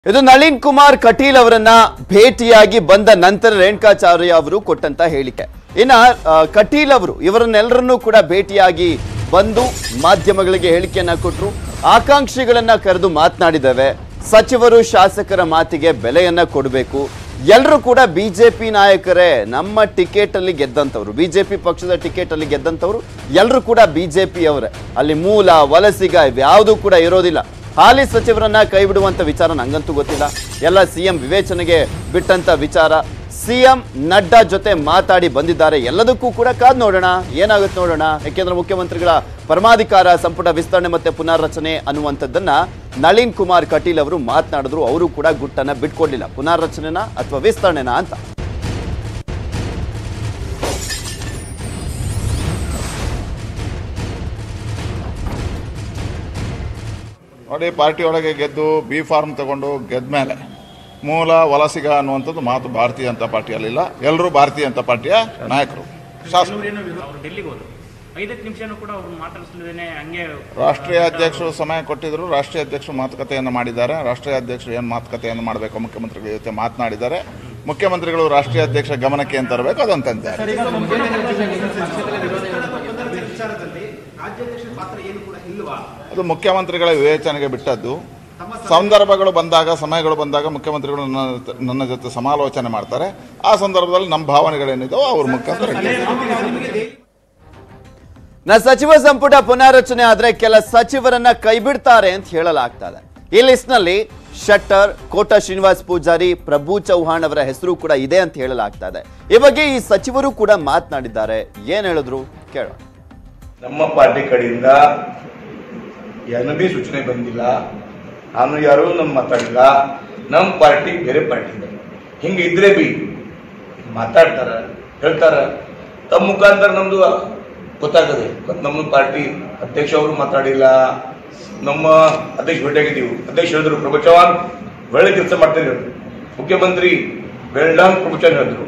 ಇದು ನಳಿನ್ ಕುಮಾರ್ ಕಟೀಲ್ ಅವರನ್ನ ಭೇಟಿಯಾಗಿ ಬಂದ ನಂತರ ರೇಣುಕಾಚಾರ್ಯ ಅವರು ಕೊಟ್ಟಂತ ಹೇಳಿಕೆ ಇನ್ನ ಆ, ಕಟೀಲ್ ಅವರು ಇವರನ್ನೆಲ್ಲರನ್ನೂ ಕೂಡ ಭೇಟಿಯಾಗಿ ಬಂದು ಮಾಧ್ಯಮಗಳಿಗೆ ಹೇಳಿಕೆಯನ್ನ ಕೊಟ್ಟರು ಆಕಾಂಕ್ಷಿಗಳನ್ನ ಕರೆದು ಮಾತನಾಡಿದ್ದೇವೆ ಸಚಿವರು ಶಾಸಕರ ಮಾತಿಗೆ ಬೆಲೆಯನ್ನ ಕೊಡಬೇಕು ಎಲ್ಲರೂ ಕೂಡ ಬಿಜೆಪಿ ನಾಯಕರೇ ನಮ್ಮ ಟಿಕೆಟ್ ಅಲ್ಲಿ ಗೆದ್ದಂತವ್ರು ಬಿಜೆಪಿ ಪಕ್ಷದ ಟಿಕೆಟ್ ಅಲ್ಲಿ ಗೆದ್ದಂತವ್ರು ಎಲ್ಲರೂ ಕೂಡ ಬಿಜೆಪಿ ಅವರೇ ಅಲ್ಲಿ ಮೂಲ ವಲಸಿಗ ಇವ್ಯಾವುದೂ ಕೂಡ ಇರೋದಿಲ್ಲ ಹಾಲಿ ಸಚಿವರನ್ನ ಕೈ ಬಿಡುವಂತ ವಿಚಾರ ನಂಗಂತೂ ಗೊತ್ತಿಲ್ಲ ಎಲ್ಲ ಸಿಎಂ ವಿವೇಚನೆಗೆ ಬಿಟ್ಟಂತ ವಿಚಾರ ಸಿಎಂ ನಡ್ಡಾ ಜೊತೆ ಮಾತಾಡಿ ಬಂದಿದ್ದಾರೆ ಎಲ್ಲದಕ್ಕೂ ಕೂಡ ಕಾದ್ ನೋಡೋಣ ಏನಾಗುತ್ತೆ ನೋಡೋಣ ಯಾಕೆಂದ್ರೆ ಮುಖ್ಯಮಂತ್ರಿಗಳ ಪರಮಾಧಿಕಾರ ಸಂಪುಟ ವಿಸ್ತರಣೆ ಮತ್ತೆ ಪುನರ್ರಚನೆ ಅನ್ನುವಂಥದ್ದನ್ನ ನಳಿನ್ ಕುಮಾರ್ ಕಟೀಲ್ ಅವರು ಮಾತನಾಡಿದ್ರು ಅವರು ಕೂಡ ಗುಟ್ಟನ್ನ ಬಿಟ್ಕೊಡ್ಲಿಲ್ಲ ಪುನರ್ರಚನೆನ ಅಥವಾ ವಿಸ್ತರಣೆನ ಅಂತ ನೋಡಿ ಪಾರ್ಟಿ ಒಳಗೆ ಗೆದ್ದು ಬಿ ಫಾರ್ಮ್ ತಗೊಂಡು ಗೆದ್ದ ಮೇಲೆ ಮೂಲ ವಲಸಿಗ ಅನ್ನುವಂಥದ್ದು ಮಾತು ಭಾರತೀಯ ಜನತಾ ಪಾರ್ಟಿಯಲ್ಲಿಲ್ಲ ಎಲ್ಲರೂ ಭಾರತೀಯ ಜನತಾ ಪಾರ್ಟಿಯ ನಾಯಕರು ಶಾಸಕರು ಅವರು ಡೆಲ್ಲಿಗೆ ಹೋದ್ರು ಐದತ್ತು ನಿಮಿಷನೂ ಕೂಡ ಅವ್ರು ಮಾತಾಡಿಸ್ಲಿದ್ದೇನೆ ಹಂಗೆ ರಾಷ್ಟ್ರೀಯ ಅಧ್ಯಕ್ಷರು ಸಮಯ ಕೊಟ್ಟಿದ್ರು ರಾಷ್ಟ್ರೀಯ ಅಧ್ಯಕ್ಷರು ಮಾತುಕತೆಯನ್ನು ಮಾಡಿದ್ದಾರೆ ರಾಷ್ಟ್ರೀಯ ಅಧ್ಯಕ್ಷರು ಏನು ಮಾತುಕತೆಯನ್ನು ಮಾಡಬೇಕು ಮುಖ್ಯಮಂತ್ರಿಗಳ ಜೊತೆ ಮಾತನಾಡಿದ್ದಾರೆ ಮುಖ್ಯಮಂತ್ರಿಗಳು ರಾಷ್ಟ್ರೀಯ ಅಧ್ಯಕ್ಷರ ಗಮನಕ್ಕೆ ಏನು ತರಬೇಕು ಅದನ್ನು ತಂದಿದ್ದಾರೆ ಅದು ಮುಖ್ಯಾಮಂತ್ರಿಗಳ ವಿವೇಚನೆಗೆ ಬಿಟ್ಟದ್ದು ಸಂದರ್ಭಗಳು ಬಂದಾಗ ಸಮಯಗಳು ಬಂದಾಗ ಮುಖ್ಯಮಂತ್ರಿಗಳು ನನ್ನ ನನ್ನ ಜೊತೆ ಸಮಾಲೋಚನೆ ಮಾಡ್ತಾರೆ ಆ ಸಂದರ್ಭದಲ್ಲಿ ನಮ್ಮ ಭಾವನೆಗಳೇನಿದೋ ಅವ್ರ ಮುಖಾಂತರ ಹೇಳ್ತಾರೆ. ನ ಸಚಿವ ಸಂಪುಟ ಪುನಾರಚನೆ ಆದ್ರೆ ಕೆಲ ಸಚಿವರನ್ನ ಕೈಬಿಡ್ತಾರೆ ಅಂತ ಹೇಳಲಾಗ್ತದೆ ಈ ಲಿಸ್ಟ್ ನಲ್ಲಿ ಶೆಟ್ಟರ್ ಕೋಟ ಶ್ರೀನಿವಾಸ್ ಪೂಜಾರಿ ಪ್ರಭು ಚೌಹಾಣ್ ಅವರ ಹೆಸರು ಕೂಡ ಇದೆ ಅಂತ ಹೇಳಲಾಗ್ತಾ ಇದೆ ಈ ಬಗ್ಗೆ ಈ ಸಚಿವರು ಕೂಡ ಮಾತನಾಡಿದ್ದಾರೆ ಏನ್ ಹೇಳಿದ್ರು ಕೇಳೋಣ ನಮ್ಮ ಪಾರ್ಟಿ ಕಡೆಯಿಂದ ಏನೂ ಬಿ ಸೂಚನೆ ಬಂದಿಲ್ಲ ನಾನು ಯಾರೂ ನಮ್ಮ ಮಾತಾಡಿಲ್ಲ ನಮ್ಮ ಪಾರ್ಟಿ ಬೇರೆ ಪಾರ್ಟಿ ಇದೆ ಹಿಂಗೆ ಇದ್ರೆ ಬಿ ಮಾತಾಡ್ತಾರ ಹೇಳ್ತಾರ ತಮ್ಮ ಮುಖಾಂತರ ನಮ್ದು ಗೊತ್ತಾಗದೆ ಮತ್ತು ನಮ್ಮ ಪಾರ್ಟಿ ಅಧ್ಯಕ್ಷ ಅವರು ಮಾತಾಡಿಲ್ಲ ನಮ್ಮ ಅಧ್ಯಕ್ಷ ಭೇಟಿಯಾಗಿದ್ದೀವಿ ಅಧ್ಯಕ್ಷ ಹೇಳಿದ್ರು ಪ್ರಭು ಚವ್ಹಾಣ್ ಒಳ್ಳೆ ಕೆಲಸ ಮಾಡ್ತಾರೆ ಹೇಳಿದ್ರು ಮುಖ್ಯಮಂತ್ರಿ ಬೆಳ್ಡಾಂಗ್ ಪ್ರಭು ಚವ್ಹಾಣ್ ಹೇಳಿದ್ರು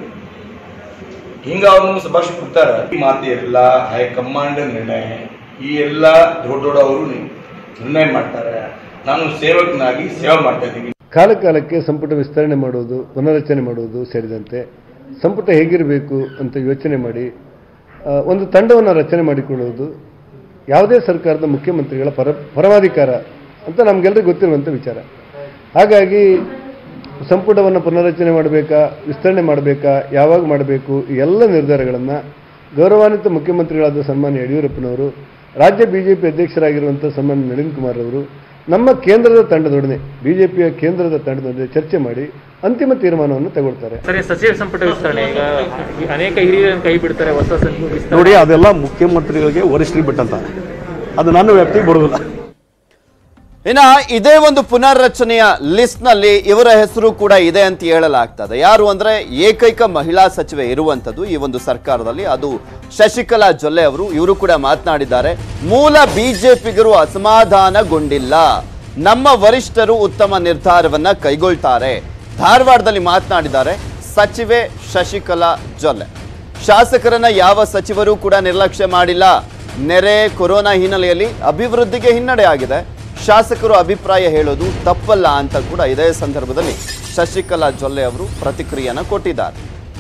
ಹಿಂಗ ಅವ್ರನ್ನ ಸಭಾಷ್ ಕೊಡ್ತಾರ ಈ ಮಾತು ಎಲ್ಲ ಹೈಕಮಾಂಡ್ ನಿರ್ಣಯ ಈ ಎಲ್ಲ ದೊಡ್ಡ ದೊಡ್ಡ ಅವರು ನಿರ್ಣಯ ಮಾಡ್ತಾರೆ ನಾನು ಸೇವಕನಾಗಿ ಸೇವೆ ಮಾಡ್ತಾ ಇದ್ದೀನಿ ಕಾಲ ಕಾಲಕ್ಕೆ ಸಂಪುಟ ವಿಸ್ತರಣೆ ಮಾಡುವುದು ಪುನರಚನೆ ಮಾಡುವುದು ಸೇರಿದಂತೆ ಸಂಪುಟ ಹೇಗಿರಬೇಕು ಅಂತ ಯೋಚನೆ ಮಾಡಿ ಆ, ಒಂದು ತಂಡವನ್ನು ರಚನೆ ಮಾಡಿಕೊಳ್ಳುವುದು ಯಾವುದೇ ಸರ್ಕಾರದ ಮುಖ್ಯಮಂತ್ರಿಗಳ ಪರ ಪರಮಾಧಿಕಾರ ಅಂತ ನಮಗೆಲ್ಲರಿಗೂ ಗೊತ್ತಿರುವಂಥ ವಿಚಾರ ಹಾಗಾಗಿ ಸಂಪುಟವನ್ನು ಪುನರಚನೆ ಮಾಡಬೇಕಾ ವಿಸ್ತರಣೆ ಮಾಡಬೇಕಾ ಯಾವಾಗ ಮಾಡಬೇಕು ಈ ಎಲ್ಲ ನಿರ್ಧಾರಗಳನ್ನು ಗೌರವಾನ್ವಿತ ಮುಖ್ಯಮಂತ್ರಿಗಳಾದ ಸನ್ಮಾನ್ಯ ಯಡಿಯೂರಪ್ಪನವರು ರಾಜ್ಯ ಬಿಜೆಪಿ ಅಧ್ಯಕ್ಷರಾಗಿರುವಂಥ ಸನ್ಮಾನ್ಯ ನಳಿನ್ ಕುಮಾರ್ ಅವರು ನಮ್ಮ ಕೇಂದ್ರದ ತಂಡದೊಡನೆ ಬಿಜೆಪಿಯ ಕೇಂದ್ರದ ತಂಡದೊಡನೆ ಚರ್ಚೆ ಮಾಡಿ ಅಂತಿಮ ತೀರ್ಮಾನವನ್ನು ತಗೊಳ್ತಾರೆ ಸರಿ ಸಚಿವ ಸಂಪುಟ ವಿಸ್ತರಣೆ ಈಗ ಈ ಅನೇಕ ಹಿರಿಯರನ್ನು ಕೈ ಬಿಡ್ತಾರೆ ಹೊಸ ಸಂಪುಟ ವಿಸ್ತರಣೆ ನೋಡಿ ಅದೆಲ್ಲ ಮುಖ್ಯಮಂತ್ರಿಗಳಿಗೆ ವರಿಷ್ಠರಿಗೆ ಬಿಟ್ಟಂತ ಅದು ನನ್ನ ವ್ಯಾಪ್ತಿಗೆ ಬರುವುದಿಲ್ಲ ಇನ್ನ ಇದೇ ಒಂದು ಪುನರ್ರಚನೆಯ ಲಿಸ್ಟ್ ನಲ್ಲಿ ಇವರ ಹೆಸರು ಕೂಡ ಇದೆ ಅಂತ ಹೇಳಲಾಗ್ತದೆ ಯಾರು ಅಂದ್ರೆ ಏಕೈಕ ಮಹಿಳಾ ಸಚಿವೆ ಇರುವಂತದ್ದು ಈ ಒಂದು ಸರ್ಕಾರದಲ್ಲಿ ಅದು ಶಶಿಕಲಾ ಜೊಲ್ಲೆ ಅವರು ಇವರು ಕೂಡ ಮಾತನಾಡಿದ್ದಾರೆ ಮೂಲ ಬಿಜೆಪಿಗರು ಅಸಮಾಧಾನಗೊಂಡಿಲ್ಲ ನಮ್ಮ ವರಿಷ್ಠರು ಉತ್ತಮ ನಿರ್ಧಾರವನ್ನ ಕೈಗೊಳ್ತಾರೆ ಧಾರವಾಡದಲ್ಲಿ ಮಾತನಾಡಿದ್ದಾರೆ ಸಚಿವೆ ಶಶಿಕಲಾ ಜೊಲ್ಲೆ ಶಾಸಕರನ್ನ ಯಾವ ಸಚಿವರು ಕೂಡ ನಿರ್ಲಕ್ಷ್ಯ ಮಾಡಿಲ್ಲ ನೆರೆ ಕೊರೋನಾ ಹಿನ್ನೆಲೆಯಲ್ಲಿ ಅಭಿವೃದ್ಧಿಗೆ ಹಿನ್ನಡೆ ಆಗಿದೆ ಶಾಸಕರು ಅಭಿಪ್ರಾಯ ಹೇಳೋದು ತಪ್ಪಲ್ಲ ಅಂತ ಕೂಡ ಇದೇ ಸಂದರ್ಭದಲ್ಲಿ ಶಶಿಕಲಾ ಜೊಲ್ಲೆ ಅವರು ಪ್ರತಿಕ್ರಿಯೆಯನ್ನ ಕೊಟ್ಟಿದ್ದಾರೆ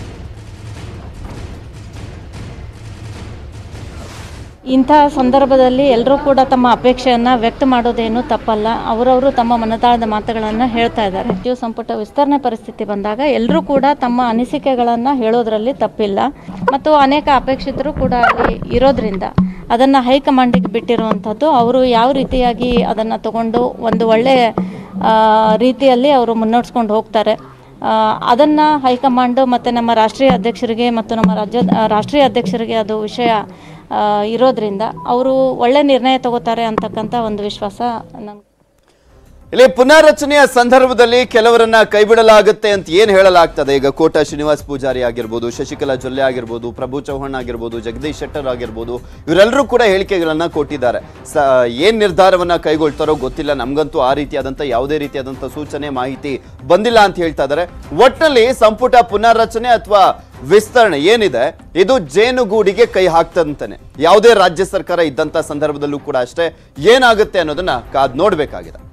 ಇಂತಹ ಸಂದರ್ಭದಲ್ಲಿ ಎಲ್ಲರೂ ಕೂಡ ತಮ್ಮ ಅಪೇಕ್ಷೆಯನ್ನು ವ್ಯಕ್ತ ಮಾಡೋದೇನು ತಪ್ಪಲ್ಲ ಅವರವರು ತಮ್ಮ ಮನದಾಳದ ಮಾತುಗಳನ್ನು ಹೇಳ್ತಾ ಇದ್ದಾರೆ ಸಚಿವ ಸಂಪುಟ ವಿಸ್ತರಣೆ ಪರಿಸ್ಥಿತಿ ಬಂದಾಗ ಎಲ್ಲರೂ ಕೂಡ ತಮ್ಮ ಅನಿಸಿಕೆಗಳನ್ನು ಹೇಳೋದ್ರಲ್ಲಿ ತಪ್ಪಿಲ್ಲ ಮತ್ತು ಅನೇಕ ಅಪೇಕ್ಷಿತರು ಕೂಡ ಅಲ್ಲಿ ಇರೋದ್ರಿಂದ ಅದನ್ನು ಹೈಕಮಾಂಡಿಗೆ ಬಿಟ್ಟಿರುವಂಥದ್ದು ಅವರು ಯಾವ ರೀತಿಯಾಗಿ ಅದನ್ನು ತಗೊಂಡು ಒಂದು ಒಳ್ಳೆಯ ಆ, ರೀತಿಯಲ್ಲಿ ಅವರು ಮುನ್ನಡೆಸ್ಕೊಂಡು ಹೋಗ್ತಾರೆ ಅದನ್ನು ಹೈಕಮಾಂಡು ಮತ್ತು ನಮ್ಮ ರಾಷ್ಟ್ರೀಯ ಅಧ್ಯಕ್ಷರಿಗೆ ಮತ್ತು ನಮ್ಮ ರಾಜ್ಯ ರಾಷ್ಟ್ರೀಯ ಅಧ್ಯಕ್ಷರಿಗೆ ಅದು ವಿಷಯ ಆ, ಇರೋದ್ರಿಂದ ಅವರು ಒಳ್ಳೆ ನಿರ್ಣಯ ತಗೋತಾರೆ ಅಂತಕ್ಕಂಥ ಒಂದು ವಿಶ್ವಾಸ ನನ್ಗೆ ಇಲ್ಲಿ ಪುನರ್ರಚನೆಯ ಸಂದರ್ಭದಲ್ಲಿ ಕೆಲವರನ್ನ ಕೈಬಿಡಲಾಗುತ್ತೆ ಅಂತ ಏನ್ ಹೇಳಲಾಗ್ತದೆ ಈಗ ಕೋಟ ಶ್ರೀನಿವಾಸ್ ಪೂಜಾರಿ ಆಗಿರ್ಬೋದು ಶಶಿಕಲಾ ಜೊಲ್ಲೆ ಆಗಿರ್ಬೋದು ಪ್ರಭು ಚೌಹಾಣ್ ಆಗಿರ್ಬೋದು ಜಗದೀಶ್ ಶೆಟ್ಟರ್ ಆಗಿರ್ಬೋದು ಇವರೆಲ್ಲರೂ ಕೂಡ ಹೇಳಿಕೆಗಳನ್ನ ಕೊಟ್ಟಿದ್ದಾರೆ ಸ ಏನ್ ನಿರ್ಧಾರವನ್ನ ಕೈಗೊಳ್ತಾರೋ ಗೊತ್ತಿಲ್ಲ ನಮ್ಗಂತೂ ಆ ರೀತಿಯಾದಂತ ಯಾವುದೇ ರೀತಿಯಾದಂತ ಸೂಚನೆ ಮಾಹಿತಿ ಬಂದಿಲ್ಲ ಅಂತ ಹೇಳ್ತಾ ಇದ್ದಾರೆ ಒಟ್ಟಿನಲ್ಲಿ ಸಂಪುಟ ಪುನರ್ರಚನೆ ಅಥವಾ ವಿಸ್ತರಣೆ ಏನಿದೆ ಇದು ಜೇನುಗೂಡಿಗೆ ಕೈ ಹಾಕ್ತಂತಾನೆ ಯಾವುದೇ ರಾಜ್ಯ ಸರ್ಕಾರ ಇದ್ದಂತ ಸಂದರ್ಭದಲ್ಲೂ ಕೂಡ ಅಷ್ಟೇ ಏನಾಗುತ್ತೆ ಅನ್ನೋದನ್ನ ಕಾದ್ ನೋಡ್ಬೇಕಾಗಿದೆ